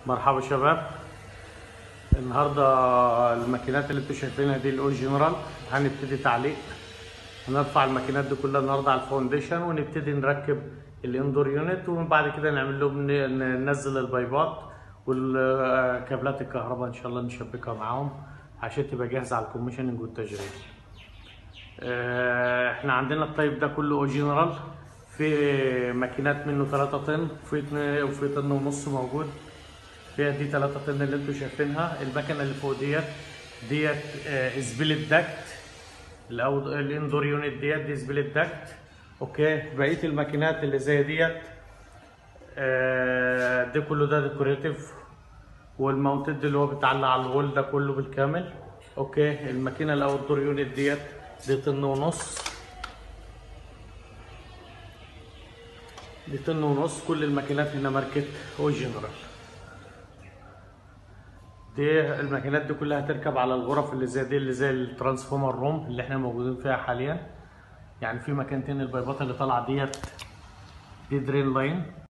مرحبا شباب النهارده الماكينات اللي انتوا شايفينها دي الاوريجينال هنبتدي تعليق هنرفع الماكينات دي كلها النهارده على الفاونديشن ونبتدي نركب الاندور يونت وبعد كده نعمل لهم ن- ننزل البايبات والكابلات الكهرباء ان شاء الله نشبكها معاهم عشان تبقى جاهزه على الكوميشننج والتشغيل آه، احنا عندنا الطيب ده كله اوريجينال في ماكينات منه 3 طن وفي اتنين- وفي طن ونص موجود فيها دي 3 طن اللي انتوا شايفينها المكنه اللي فوق ديت ديت آه، سبيلت داكت الأو- الاندور يونت ديت دي سبيلت داكت اوكي بقيه الماكينات اللي زي ديت آه، ده كله ده ديكوريتيف والماونتد اللي هو بيتعلق على الغول ده كله بالكامل اوكي الماكينه الاوتدور يونت ديت دي طن ونص دي طن ونص كل الماكينات هنا ماركت اوريجينال دي الماكينات دي كلها هتركب على الغرف اللي زي دي اللي زي الترانسفورمر روم اللي احنا موجودين فيها حاليا يعني في مكانتين البايبات اللي طالعه ديت دي درين لاين